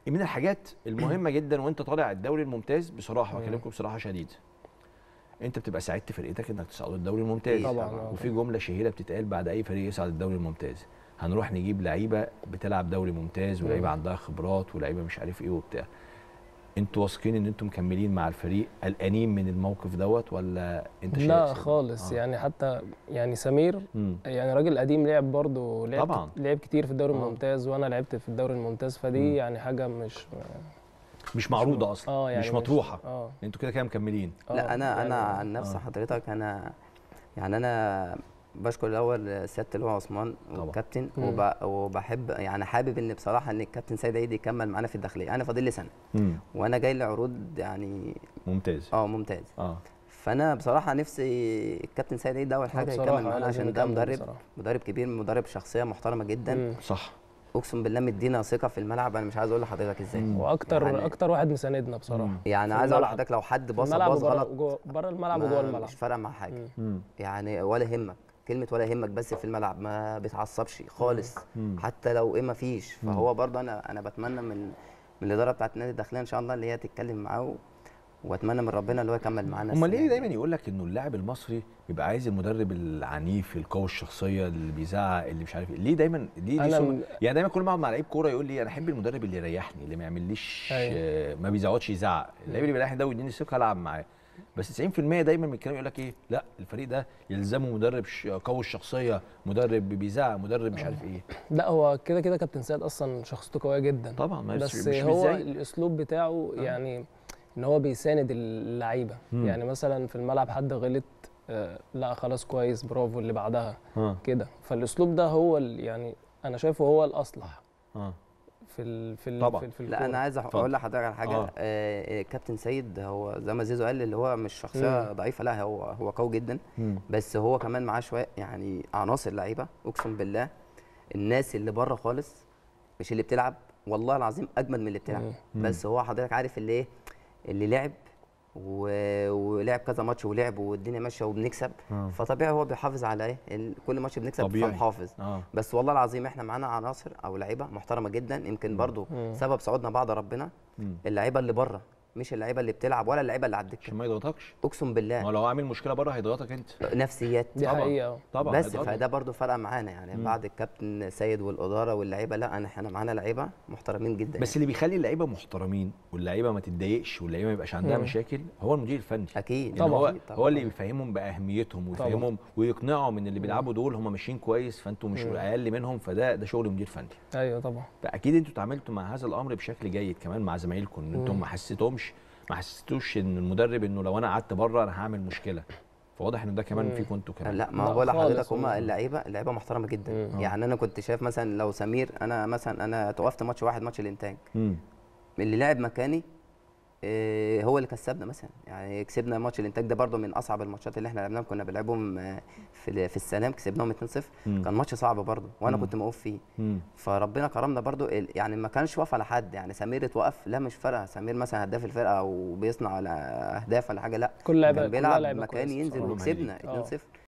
من الحاجات المهمه جدا وانت طالع الدوري الممتاز بصراحه مم. بكلمكم بصراحه شديده انت بتبقى ساعدت فرقتك انك تصعد الدوري الممتاز طبعاً، آه. وفي جمله شهيره بتتقال بعد اي فريق يصعد الدوري الممتاز هنروح نجيب لعيبه بتلعب دوري ممتاز ولعيبه مم. عندها خبرات ولعيبه مش عارف ايه وبتاع انتوا واثقين ان انتوا مكملين مع الفريق قلقانين من الموقف دوت ولا انت شايف لا سيد؟ خالص آه. يعني حتى يعني سمير مم. يعني راجل قديم لعب برضه لعب طبعاً. لعب كتير في الدوري آه. الممتاز وانا لعبت في الدوري الممتاز مم. فدي يعني حاجه مش مش معروضه اصلا اه يعني مش مطروحه اه انتوا كده كده مكملين آه، لا انا انا يعني- عن نفسي آه. حضرتك انا يعني انا بشكر الاول سياده اللواء عثمان طبعا. والكابتن مم. وب... وبحب يعني حابب ان بصراحه ان الكابتن سيد عيد يكمل معانا في الداخليه انا فاضل لي سنه مم. وانا جاي لي عروض يعني ممتاز اه ممتاز اه فانا بصراحه نفسي الكابتن سيد عيد ده اول حاجه بصراحة يكمل معانا لازم عشان ده يكمل مدرب بصراحة. مدرب كبير مدرب شخصيه محترمه جدا مم. صح اقسم بالله مدينا ثقه في الملعب انا مش عايز اقول لحضرتك ازاي مم. واكتر يعني- اكتر واحد مساندنا بصراحه مم. يعني في عايز اقول الملعب. لحضرتك لو حد في باص الملعب باص وبره غلط وجوه- بره الملعب ما- وجوه الملعب مش فارقه معاه حاجه مم. مم. يعني ولا يهمك كلمه ولا يهمك بس في الملعب ما بيتعصبش خالص مم. حتى لو ايه ما فيش مم. فهو برضه انا انا بتمنى من من الاداره بتاعت النادي الداخليه ان شاء الله اللي هي تتكلم معاه و- واتمنى من ربنا اللي هو يكمل معانا امال السنة ليه دي. دايما يقول لك انه اللاعب المصري بيبقى عايز المدرب العنيف القوي الشخصيه اللي بيزعق اللي مش عارف ايه ليه دايما دي, دي أنا سم... من- يعني دايما كل ما اقعد مع لعيب كوره يقول لي انا احب المدرب اللي يريحني اللي ما يعمليش أيوة. آه، ما بيزعقش يزعق اللعيب اللي بيريحني ده ويديني ثقه العب معاه بس 90% دايما من الكلام يقول لك ايه لا الفريق ده يلزمه مدرب ش- قوي الشخصيه مدرب بيزعق مدرب مش عارف ايه لا هو كده كده كابتن سيد اصلا شخصيته قويه جدا طبعا ما بس مش هو ازاي الاسلوب بتاعه يعني ان هو بيساند اللعيبه مم. يعني مثلا في الملعب حد غلط آه، لا خلاص كويس برافو اللي بعدها اه كده فالاسلوب ده هو ال- يعني انا شايفه هو الاصلح اه في ال في ال طبعاً. في, في لا الكورة. انا عايز أح- اتفضل. اقول لحضرتك على حاجه آه. آه. كابتن سيد هو زي ما زيزو قال اللي هو مش شخصيه مم. ضعيفه لا هو هو قوي جدا مم. بس هو كمان معاه شويه يعني عناصر لعيبه اقسم بالله الناس اللي بره خالص مش اللي بتلعب والله العظيم اجمد من اللي بتلعب مم. بس هو حضرتك عارف اللي ايه اللي لعب و... ولعب كذا ماتش ولعب والدنيا ماشيه وبنكسب آه. فطبيعي هو بيحافظ على ايه ال- كل ماتش بنكسب طبيعي. فمحافظ اه بس والله العظيم احنا معانا عناصر او لعيبه محترمه جدا يمكن برضو مم. سبب صعودنا بعد ربنا مم. اللعيبه اللي بره مش اللعيبه اللي بتلعب ولا اللعيبه اللي على عشان الدكه ما يضغطكش اقسم ما بالله هو لو عامل مشكله بره هيضغطك انت نفسيات دي طبعاً. حقيقه طبعا بس هيضغطك. فده برضو فرق معانا يعني مم. بعد الكابتن سيد والاداره واللعيبه لا انا احنا معانا لعيبه محترمين جدا بس اللي بيخلي اللعيبه محترمين واللعيبه ما تتضايقش واللعيبه ما يبقاش عندها مم. مشاكل هو المدير الفني اكيد يعني هو أكيد طبعاً. هو اللي بيفهمهم باهميتهم طبعاً. ويفهمهم ويقنعهم ان اللي بيلعبوا دول هم ماشيين كويس فانتوا مش مم. اقل منهم فده ده شغل مدير فني ايوه طبعا فاكيد انتوا اتعاملتوا مع هذا الامر بشكل جيد كمان مع زمايلكم ان انتم مم. ما حسيتهمش ما حسيتوش ان المدرب انه لو انا قعدت بره انا هعمل مشكله فواضح ان ده كمان مم. فيكم انتوا كمان لا ما لا هو بقول خالص لحضرتك هم والله. اللعيبه اللعيبه محترمه جدا مم. يعني انا كنت شايف مثلا لو سمير انا مثلا انا توقفت ماتش واحد ماتش الانتاج مم. اللي لعب مكاني آه، هو اللي كسبنا مثلا يعني كسبنا ماتش الانتاج ده برضو من اصعب الماتشات اللي احنا لعبناهم كنا بنلعبهم آه، في ال- في السلام كسبناهم 2-0 مم. كان ماتش صعب برضو وانا مم. كنت موقوف فيه مم. فربنا كرمنا برضو ال- يعني ما كانش واقف على حد يعني سمير اتوقف لا مش فارقه سمير مثلا هداف الفرقه او بيصنع على اهداف ولا حاجه لا كل لعبه كان كلها بيلعب لعبه مكان كويسة ينزل بصراحة. كلهم هايلين. وكسبنا آه. 2-0